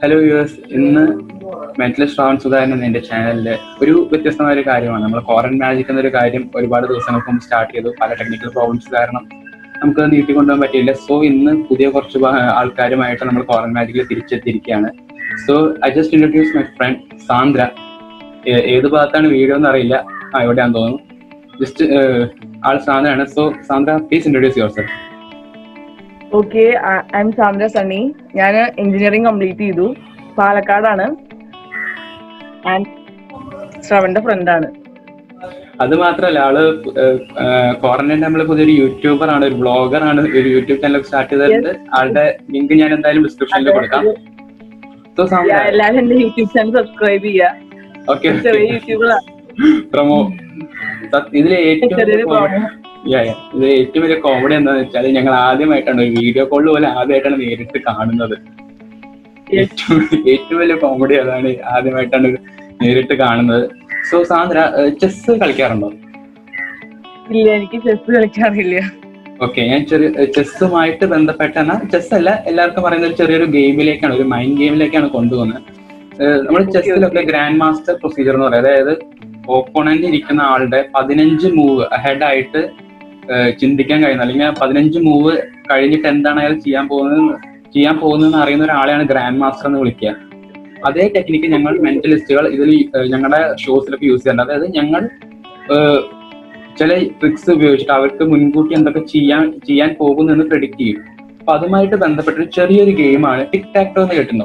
Hello യുഎസ് ഇന്ന് mental Shravan Sudhakaran എന്ന എന്റെ ചാനലില് ഒരു വ്യത്യസ്തമായ ഒരു കാര്യമാണ് നമ്മൾ കോറൻ മാജിക് എന്നൊരു കാര്യം ഒരുപാട് ദിവസങ്ങൾക്ക് മുമ്പ് സ്റ്റാർട്ട് ചെയ്തു പല ടെക്നിക്കൽ പ്രോബ്ലംസ് കാരണം നമുക്ക് നീട്ടിക്കൊണ്ടുപോകാൻ പറ്റിയില്ല സോ ഇന്ന് പുതിയ കുറച്ച് ഭാ- ആൾക്കാരുമായിട്ട് നമ്മൾ കോറൻ മാജിക്കിൽ തിരിച്ചെത്തിയിരിക്കുകയാണ് so I just introduce my friend Sandra ഏ- ഏത് ഭാഗത്താണ് വീഡിയോ എന്ന് അറിയില്ല ആ എവിടെയാന്ന് തോന്നുന്നു ജസ്റ്റ് ആൾ സാന്ദ്രയാണ് so Sandra please introduce yourself okay I'm Sandra Sunny ഞാൻ എഞ്ചിനീയറിംഗ് കംപ്ലീറ്റ് ചെയ്തു പാലക്കാടാണ് ആൻഡ് ശ്രവന്റെ ഫ്രണ്ടാണ് അത് മാത്രല്ല ആള് ക്വാറന്റൈൻ നമ്മൾ പുതിയൊരു യൂട്യൂബർ ആണ് ഒരു ബ്ലോഗർ ആണ് ഒരു യൂട്യൂബ് ചാനൽ സ്റ്റാർട്ട് ചെയ്തിട്ടുണ്ട് ആളുടെ ലിങ്ക് ഞാൻ എന്തായാലും ഡിസ്ക്രിപ്ഷനിൽ കൊടുക്കാം സോ എല്ലാവരും എന്റെ യൂട്യൂബ് ചാനൽ സബ്സ്ക്രൈബ് ചെയ്യുക ഓക്കെ ചെറിയ യൂട്യൂബിലാണ് പ്രൊമോ ഇതിലെ ഏറ്റവും ചെറിയൊരു comedy- Yeah, yeah. ഇത് ഏറ്റവും വലിയ കോമഡി എന്താന്ന് വെച്ചാൽ ഞങ്ങൾ ആദ്യമായിട്ടാണ് ഒരു വീഡിയോ കോളിൽ പോലെ ആദ്യമായിട്ടാണ് നേരിട്ട് കാണുന്നത് ഏറ്റവും ഏറ്റവും വലിയ കോമഡി അതാണ് ആദ്യമായിട്ടാണ് നേരിട്ട് കാണുന്നത് സോ സാന്ദ്ര ചെസ് കളിക്കാറുണ്ടോ ഇല്ല എനിക്ക് ചെസ് കളിക്കാറില്ല ഓക്കെ ഞാൻ ചെറിയ ചെസ്സുമായിട്ട് ബന്ധപ്പെട്ട ചെസ് അല്ല എല്ലാവർക്കും പറയുന്ന ഒരു ചെറിയൊരു ഗെയിമിലേക്കാണ് ഒരു മൈൻഡ് ഗെയിമിലേക്കാണ് കൊണ്ടുപോകുന്നത് നമ്മൾ Okay, ചെസ്സിലൊക്കെ okay. ഗ്രാൻഡ് മാസ്റ്റർ പ്രൊസീജിയർ എന്ന് പറയുന്നത് അതായത് ഓപ്പോണന്റ് ഇരിക്കുന്ന ആളുടെ പതിനഞ്ച് മൂവ് അഹെഡ് ആയിട്ട് ഏഹ്, ചിന്തിക്കാൻ കഴിയുന്ന അല്ലെങ്കിൽ പതിനഞ്ച് മൂവ് കഴിഞ്ഞിട്ട് എന്താണ് അയാൾ ചെയ്യാൻ പോകുന്നത് ചെയ്യാൻ പോകുന്നതെന്ന് അറിയുന്ന ഒരാളെയാണ് ഗ്രാൻഡ് മാസ്റ്റർ എന്ന് വിളിക്കുക അതേ ടെക്നിക്ക് ഞങ്ങൾ മെന്റലിസ്റ്റുകൾ ഇതിൽ ഞങ്ങളുടെ ഷോസിലൊക്കെ യൂസ് ചെയ്യുന്നുണ്ട് അതായത് ഞങ്ങൾ ഏഹ്, ചില ട്രിക്സ് ഉപയോഗിച്ചിട്ട് അവർക്ക് മുൻകൂട്ടി എന്തൊക്കെ ചെയ്യാൻ ചെയ്യാൻ പോകുന്നെന്ന് പ്രെഡിക്റ്റ് ചെയ്യും അപ്പൊ അതുമായിട്ട് ബന്ധപ്പെട്ട ഒരു ചെറിയൊരു ഗെയിമാണ് ടിക് ടാക്ടോ എന്ന് കേട്ടിട്ടുണ്ടോ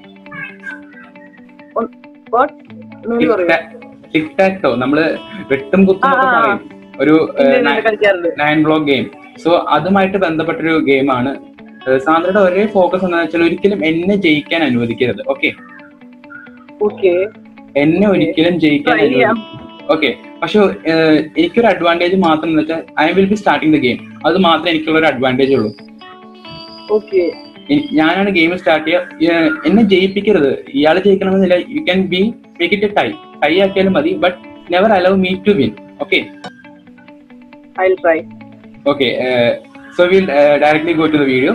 What? ഒന്നുകൂടി പറയൂ. ടിക് ടാക്ടോ നമ്മള് വെട്ടും കുത്തും ഒക്കെ ആ, ആ, ആ. പറയും ഒരു ഇല്ല, ഇല്ല, ഇല്ല, കളിക്കാറുണ്ട് നയൻ ബ്ലോക്ക് ഗെയിം സോ അതുമായിട്ട് ബന്ധപ്പെട്ടൊരു ഗെയിമാണ് സാന്ദ്രയുടെ ഒരേ ഫോക്കസ് എന്താണെന്ന് വെച്ചാൽ ഒരിക്കലും എന്നെ ജയിക്കാൻ അനുവദിക്കരുത് ഓക്കെ ഓക്കെ എന്നെ ഒരിക്കലും ജയിക്കാൻ Try ചെയ്യാം. ഓക്കെ പക്ഷെ എനിക്കൊരു അഡ്വാൻറ്റേജ് മാത്രം എന്ന് വെച്ചാൽ I will be starting the game അത് മാത്രമേ എനിക്കുള്ള ഒരു അഡ്വാൻറ്റേജ് ഉള്ളൂ ഓക്കെ എനി- ഞാനാണ് ഗെയിം സ്റ്റാർട്ട് ചെയ്യുക ഏഹ് എന്നെ ജയിപ്പിക്കരുത് ഇയാൾ ജയിക്കണമെന്നില്ല you can be make it tie tie ആക്കിയാലും മതി but never allow me to win okay I try okay so will directly go to the video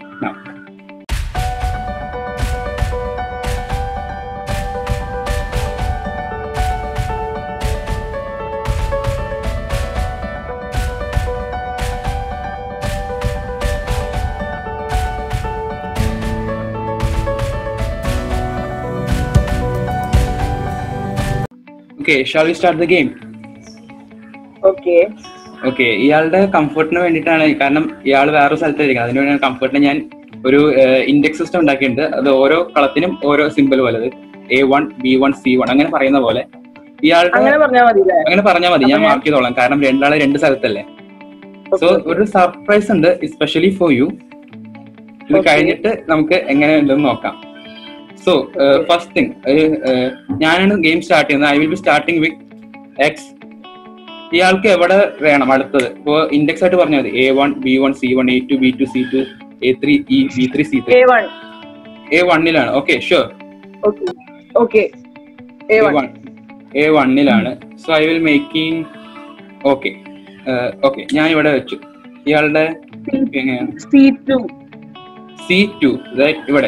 okay shall we start the game okay okay ഇയാളുടെ കംഫർട്ടിന് വേണ്ടിയിട്ടാണ് കാരണം ഇയാൾ വേറൊരു സ്ഥലത്തായിരിക്കും അതിന് വേണ്ടിയാണ് കംഫർട്ടിന് ഞാൻ ഒരു ഇൻഡെക്സ് സിസ്റ്റം ഉണ്ടാക്കിയിട്ടുണ്ട് അത് ഓരോ കളത്തിനും ഓരോ സിമ്പിൾ പോലെ അത് a one b one c one അങ്ങനെ പറയുന്ന പോലെ ഇയാളുടെ അങ്ങനെ പറഞ്ഞാൽ മതി അല്ലേ അങ്ങനെ പറഞ്ഞാൽ മതി ഞാൻ അപ്പൊ ഞാൻ- മാർക്ക് ചെയ്തോളാം കാരണം രണ്ടാളെ രണ്ട് സ്ഥലത്തല്ലേ സോ Okay, okay. ഒരു സർപ്രൈസ് ഉണ്ട് എസ്പെഷ്യലി ഫോർ യു ഇത് Okay. കഴിഞ്ഞിട്ട് നമുക്ക് എങ്ങനെ ഉണ്ടെന്ന് നോക്കാം സോ ഫസ്റ്റ് തിങ് ഞാനാണ് ഗെയിം സ്റ്റാർട്ട് ചെയ്യുന്നത് I will be starting with x ഇയാൾക്ക് എവിടെ വേണം അടുത്തത് ഇപ്പോ ഇൻഡെക്സ് ആയിട്ട് പറഞ്ഞാൽ മതി a one b one c one a two b two C two a three e b three c three a one A വണ്ണിലാണ് okay sure okay okay A one A വണ്ണിലാണ് so I will making okay okay ഞാൻ ഇവിടെ വെച്ചു ഇയാളുടെ എങ്ങനെയാണ് C two C two ഇവിടെ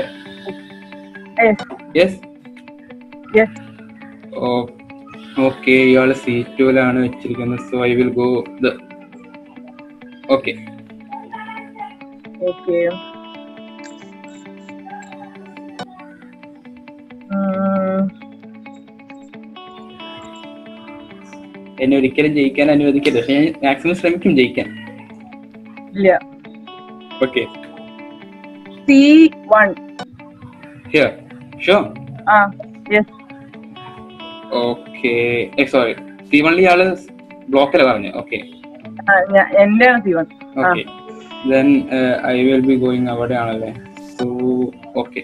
yes yes okay ഇയാള് C ടുവിലാണ് വെച്ചിരിക്കുന്നത് so I will go the okay okay എന്നെ ഒരിക്കലും ജയിക്കാൻ അനുവദിക്കരുത് പക്ഷെ ഞാൻ മാക്സിമം ശ്രമിക്കും ജയിക്കാൻ ഇല്ല okay C one here show ആ യെസ് ഓക്കെ സോറി സി വണ്ണിൽ ഇയാള് ബ്ലോക്കല്ല പറഞ്ഞു ഓക്കെ എന്റെ ആണ് C one okay then I will be going അവിടെയാണല്ലേ സോ ഓക്കെ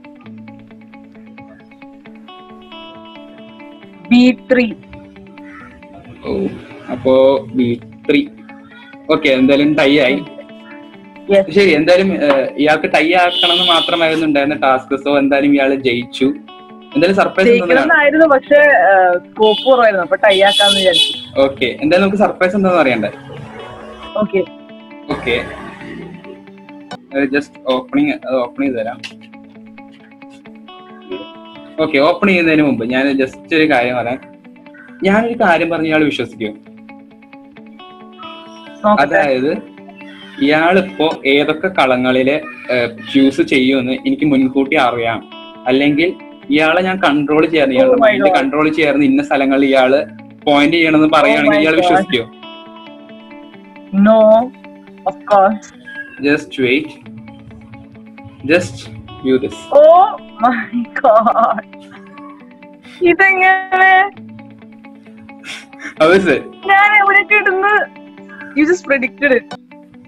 ബി ത്രീ ഓ അപ്പോ ബി ത്രീ ഓക്കെ എന്തായാലും ടൈ ആയി യെസ് ശരി എന്തായാലും ഏഹ്, ഇയാൾക്ക് ടൈ ആക്കണം എന്ന് മാത്രമായിരുന്നു ഉണ്ടായിരുന്ന ടാസ്ക് സോ എന്തായാലും ഇയാൾ ജയിച്ചു എന്തായാലും സർപ്രൈസ് ജയിക്കണമെന്നായിരുന്നു പക്ഷെ സ്കോപ്പ് കുറവായിരുന്നു അപ്പൊ ടൈ ആക്കാന്ന് വിചാരിച്ചു ഓക്കെ എന്തായാലും നമുക്ക് സർപ്രൈസ് എന്താണെന്ന് അറിയണ്ടേ ഓക്കെ ഓക്കെ ജസ്റ്റ് ഓപ്പണിങ് അത് ഓപ്പൺ ചെയ്ത് തരാം ഓക്കെ ഓക്കെ ഓപ്പൺ ചെയ്യുന്നതിന് മുമ്പ് ഞാൻ ജസ്റ്റ് ഒരു കാര്യം പറയാം ഞാനൊരു കാര്യം പറഞ്ഞ ഇയാൾ വിശ്വസിക്കും നോക്കട്ടെ അതായത് ഇയാളിപ്പോ ഏതൊക്കെ കളങ്ങളില് ചൂസ് ചെയ്യുമെന്ന് എനിക്ക് മുൻകൂട്ടി അറിയാം അല്ലെങ്കിൽ ഇയാളെ ഞാൻ കൺട്രോൾ ചെയ്യാറ് ഇയാളുടെ Oh my mind God. Control ചെയ്യാറുണ്ട് ഇന്ന സ്ഥലങ്ങളിൽ ഇയാള് പോയിന്റ് ചെയ്യണമെന്ന് പറയുകയാണെങ്കിൽ my ഇയാൾ God. വിശ്വസിക്കോ no of course just wait just you this oh my God ഇതെങ്ങനെ ഞാൻ എവിടെ കിടന്ന് you just predicted it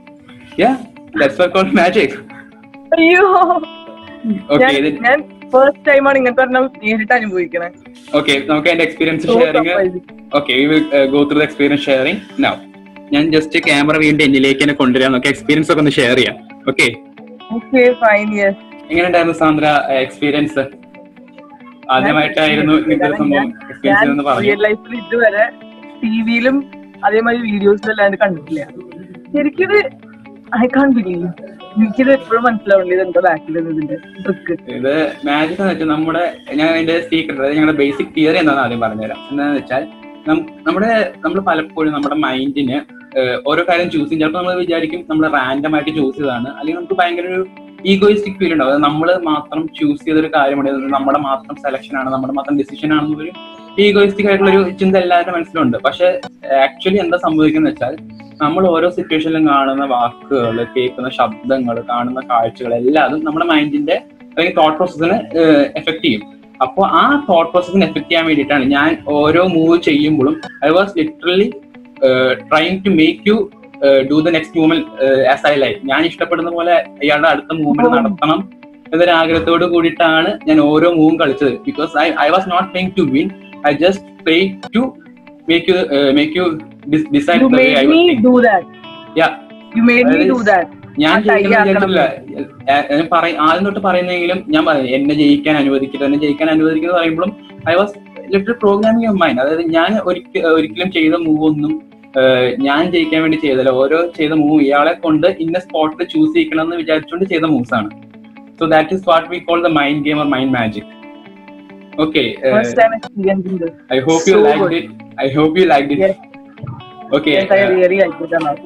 magic അയ്യോ ഓക്കെ ഞാൻ- ഇത് ഞാൻ ഫസ്റ്റ് ടൈമാണ് ഇങ്ങനത്തെ ഒരെണ്ണം നേരിട്ട് അനുഭവിക്കണേ ഓക്കെ നമുക്ക് അതിന്റെ experience So sharing surprising. Okay we will go through the experience sharing now ഞാൻ ജസ്റ്റ് ക്യാമറ വീണ്ടും എന്നിലേക്ക് തന്നെ കൊണ്ടുവരാം നമുക്ക് എക്സ്പീരിയൻസ് ഒക്കെ ഒന്ന് ഷെയർ ചെയ്യാം ഓക്കെ ഓക്കെ ഫൈൻ യെസ് എങ്ങനെയുണ്ടായിരുന്നു സാന്ദ്ര എക്സ്പീരിയൻസ് ആദ്യമായിട്ടായിരുന്നു ഇങ്ങനത്തെ ഒരു സംഭവം എക്സ്പീരിയൻസ് എന്ന് പറഞ്ഞു റിയൽ ലൈഫിൽ ഇതുവരെ ടിവിയിലും അതേമാതിരി വീഡിയോസിലും അല്ലാണ്ട് കണ്ടിട്ടില്ല ശരിക്കിത് ഐ കാൺ ബിലീവ് എനിക്കിത് എപ്പോഴും മനസ്സിലാവുന്നില്ല ഇത് എന്താ ബാക്കിൽ ഇതിന്റെ ട്രിക്ക് ഇത് മാജിക് എന്ന് വെച്ചാൽ നമ്മുടെ ഞാൻ അതിന്റെ സീക്രട്ട് അതായത് ഞങ്ങളുടെ ബേസിക് തിയറി എന്താണെന്ന് ആദ്യം പറഞ്ഞുതരാം എന്താണെന്ന് വെച്ചാൽ നം- നമ്മുടെ നമ്മൾ പലപ്പോഴും നമ്മുടെ മൈൻഡിന് ഓരോ കാര്യം ചൂസ് ചെയ്യും ചിലപ്പോൾ നമ്മൾ വിചാരിക്കും നമ്മൾ റാൻഡം ആയിട്ട് ചൂസ് ചെയ്തതാണ് അല്ലെങ്കിൽ നമുക്ക് ഭയങ്കര ഒരു ഈഗോയിസ്റ്റിക് ഫീൽ ഉണ്ടാവും അത് നമ്മൾ മാത്രം ചൂസ് ചെയ്തൊരു കാര്യമാണ് ഇത് നമ്മുടെ മാത്രം സെലക്ഷൻ ആണ് നമ്മുടെ മാത്രം ഡിസിഷൻ ആണെന്നൊരു ഈഗോയിസ്റ്റിക് ആയിട്ടുള്ള ഒരു ചിന്ത എല്ലാവരുടെ മനസ്സിലുണ്ട് പക്ഷെ ആക്ച്വലി എന്താ സംഭവിക്കുന്നത് വെച്ചാൽ നമ്മൾ ഓരോ സിറ്റുവേഷനിലും കാണുന്ന വാക്കുകൾ കേൾക്കുന്ന ശബ്ദങ്ങൾ കാണുന്ന കാഴ്ചകൾ എല്ലാതും നമ്മുടെ മൈൻഡിന്റെ അല്ലെങ്കിൽ തോട്ട് പ്രോസസ്സിനെ എഫക്ട് ചെയ്യും അപ്പോൾ ആ തോട്ട് പ്രോസസ്സിനെ എഫക്ട് ചെയ്യാൻ വേണ്ടിയിട്ടാണ് ഞാൻ ഓരോ മൂവ് ചെയ്യുമ്പോഴും I was literally trying to make you do the next movement as I like ഞാൻ ഇഷ്ടപ്പെടുന്ന പോലെ ഇയാളുടെ അടുത്ത മൂവ്മെന്റ് നടത്തണം എന്നൊരു ആഗ്രഹത്തോട് കൂടിയിട്ടാണ് ഞാൻ ഓരോ മൂവും കളിച്ചത് because I I was not playing to win I just play to make you make you decide you made me do that Yeah. You made me do that ഞാൻ ആ try ജയിക്കണം ആക്കണം. വിചാരിച്ചിട്ടില്ല ഏ, ഞാൻ പറയും ആദ്യം തൊട്ട് പറയുന്നെങ്കിലും ഞാൻ പറയും എന്നെ ജയിക്കാൻ അനുവദിക്കരുത് എന്നെ ജയിക്കാൻ അനുവദിക്കുന്നത് പറയുമ്പോഴും I was literally programming of mind അതായത് ഞാൻ ഒരിക്കൽ ഒരിക്കലും ചെയ്ത മൂവ് ഒന്നും ഏ, ഞാൻ ജയിക്കാൻ വേണ്ടി ചെയ്തല്ല ഓരോ ചെയ്ത മൂവ് ഇയാളെ കൊണ്ട് ഇന്ന സ്പോട്ടിൽ ചൂസ് ചെയ്യിക്കണം എന്ന് വിചാരിച്ചുകൊണ്ട് ചെയ്ത മൂവ്സ് ആണ് so that is what we call the mind game or mind magic okay first time experiencing this I hope you So like good. It I hope you like Yes. It okay Yes, I really like it. Anna.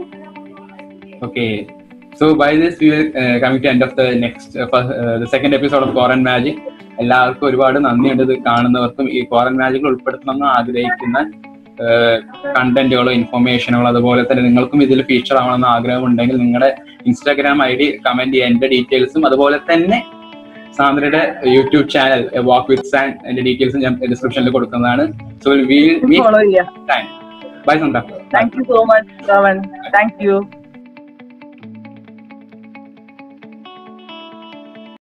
Okay. So by this we will uh, coming to end of the next uh, first, uh, the second episode of Coran Magic. എല്ലാവർക്കും ഒരുപാട് നന്ദിയുണ്ട് ഇത് കാണുന്നവർക്കും ഈ കോറൻ മാജിക്കിൽ ഉൾപ്പെടുത്തണമെന്ന് ആഗ്രഹിക്കുന്ന കണ്ടന്റുകളോ ഇൻഫർമേഷനുകളോ അതുപോലെ തന്നെ നിങ്ങൾക്കും ഇതിൽ ഫീച്ചർ ആവണമെന്ന് ആഗ്രഹമുണ്ടെങ്കിൽ നിങ്ങളുടെ ഇൻസ്റ്റാഗ്രാം ഐ ഡി കമന്റ് ചെയ്യുക എന്റെ ഡീറ്റെയിൽസും അതുപോലെ തന്നെ സാന്ദ്രയുടെ YouTube channel walk with San എന്റെ ഡീറ്റെയിൽസും ഞാൻ ഡിസ്ക്രിപ്ഷനിൽ കൊടുക്കുന്നതാണ് സോ വിൽ മീറ്റ് Follow ചെയ്യാം time bye Sandra Thank you so much, Ravan. Thank you.